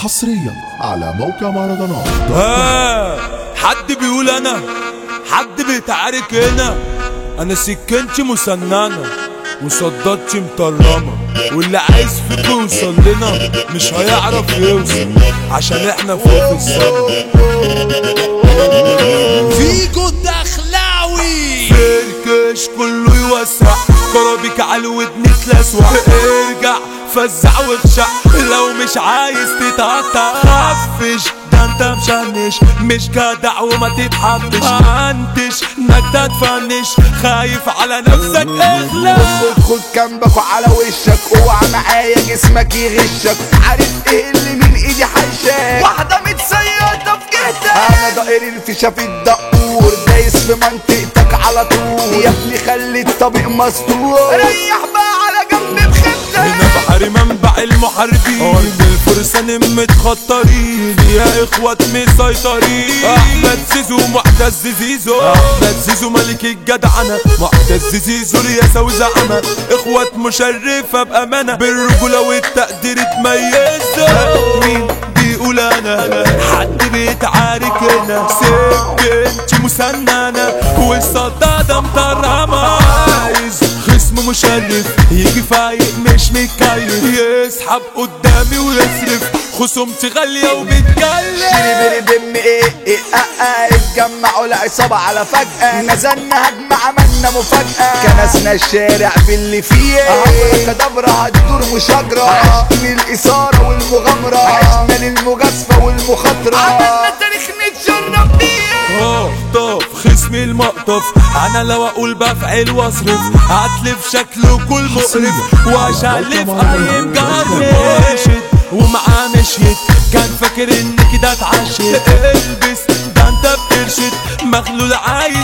حصريا على موقع مهرجانات ها حد بيقول انا حد بيتعارك هنا انا سكنتي مسننه وصدادتي مطرمه واللي عايز فيكم يوصل لنا مش هيعرف يوصل عشان احنا فوق في السما فيجو الدخلاوي فركش كله يوسع كرابيك على ودني تلسوع ارجع فزع واخشع لو مش عايز تتقطع خفش ده انت مشنش مش جدع وما تتحبش انتش انك تتفنش خايف على نفسك اخلع خد جنبك وعلى وشك اوعى معايا جسمك يغشك عارف ايه اللي من ايدي حشاك واحدة متسيطة في جهتك انا دائر الفيشة في الدقور دايس في منطقتك على طول يا ابني خلي الطبيق مستور ريح بقى على جنب بخيبتك هنا بحر منبع المحاربين الفرسان متخطرين يا اخوات مسيطرين احمد زيزو معتز زيزو احمد زيزو ملك الجدعنة معتز زيزو رياسة وزعمة اخوات مشرفة بامانة بالرجولة والتقدير تميزوا مين بيقول انا حد بيتعارك هنا سكنتي مسننة والصدادة مطرمة عايز خصم مشرف يجي فايق مش متكيف يسحب قدامي ويصرف خصومتي غالية وبتكلف شري بم ايه ايه اه اه اتجمعوا العصابة على فجأة نزلنا هجمة عملنا مفاجأة كنسنا الشارع باللي فيه كدبرة هتدور مشاجرة عشنا الإثارة والمغامرة عشنا للمجازفة والمخاطرة عملنا تاريخ نتشرف بيه اخطف خصمي المقطف انا لو اقول بفعل واصرف هتلف شكله كل مقرف واشلف اي مجرد ومعاه مشيت كان فاكر ان كده اتعشت البس ده انت بترشد مخلول عايز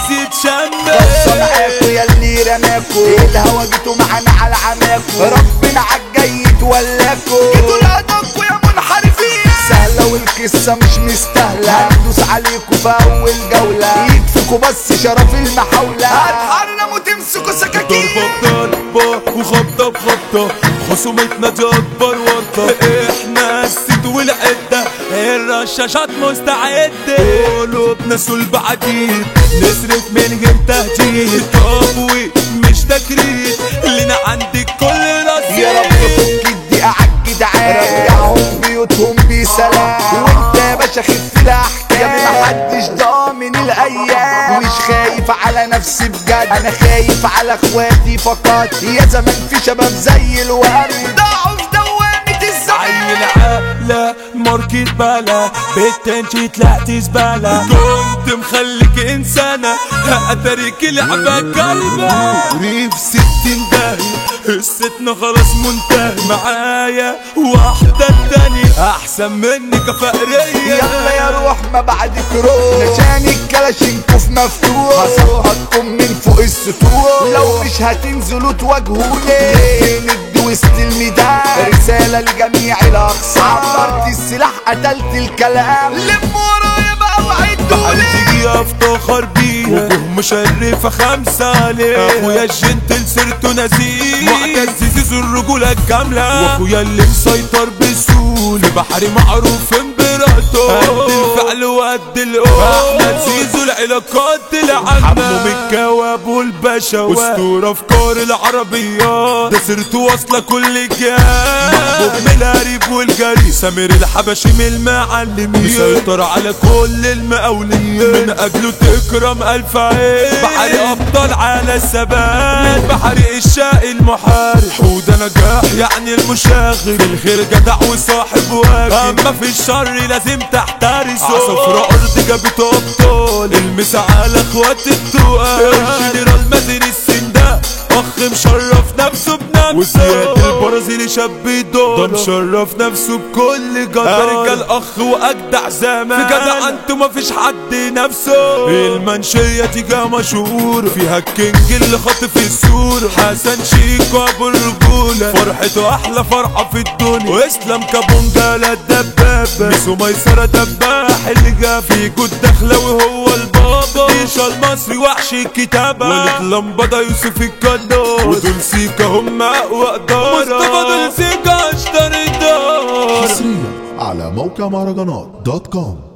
بصوا يتشمل معاكوا يا اللي رماكوا الهوا جيتوا معانا على عماكوا ربنا عالجاي يتولاكوا جيتوا لقدامكوا يا منحرفين سهلة والقصة مش مستاهلة هندوس عليكوا في أول جولة يكفيكوا بس شرف المحاولة هتحرم وتمسكوا سكاكين ضربة بضربة وخبطة بخبطة خصومتنا دي أكبر ورطة احنا السيد والعدة الرشاشات مستعدة قلوبنا صلب عديد نصرف من غير تهديد تقوي مش تكريد لنا عندك كل رصيد يا رب فك الدقيقة عالجدعان رجعهم بيوتهم بسلام وانت يا باشا خف الاحكام يا ابني محدش ضامن الايام مش خايف على نفسي بجد انا خايف على اخواتي فقط يا زمان في شباب زي الورد ضاعوا في دوامة الزمان عيل عقلة ماركت بلا بتنشي طلعت زبالة كنت مخليك انسانة اترك لعبة كلبة ريف ستين داهية قصتنا خلاص منتهي معايا واحدة تانية احسن منك فقرية يلا يا روح ما بعدك روح نشان الكلاشينكوف مفتوح هسقطكم من فوق السطوح لو مش هتنزلوا تواجهوني ندي وسط الميدان رسالة لجميع الأقسام عبرت السلاح قتلت الكلام لم ورايا بقى وعدوني تيجي افتخر بيها وجوه مشرفة خمسة عليه اخويا الجنتل سيرته نزيه معتز زيزو الرجولة الكاملة واخويا اللي مسيطر بسهولة في بحري معروف امبراطور قد الفعل وقد القول احمد زيزو العلاقات العامة حمو من الكواب والبشوات اسطورة افكار العربيات ده سيرته واصلة كل جهات محبوب من القريب والجري سمير الحبشي من المعلمين مسيطر على كل المقاولين من اجله تكرم الف عين بحري ابطال على الثبات بحري الشقي المحارب حوده نجاح يعني المشاغل الخير جدع وصاحب واجب اما في الشر لازم تحترسه عصفرة ارض جابت ابطال المسا على اخوات التقال الجنرال مازن السنداء اخ مشرف نفسه بنفسه وزياد البرازيلي شاب دور ده مشرف نفسه بكل جدع رجال اخ واجدع زمان في جدع انتو مفيش حد نفسه المنشية دي جا مشهور فيها الكينج اللي خاطف السور حسن شيكو ابو الرجولة فرحته احلى فرحة في الدنيا واسلام كابونجا لا الدبابة ميسو ميسرة دباح اللي جا فيكو الدخلة وهو البابا ايش المصري وحش الكتابة ولد لمبدا يوسف الكدار ودول سيكا هم اقوى ادارة مصطفى دول سيكا اشتري دار حصريا على موقع مهرجانات دوت كوم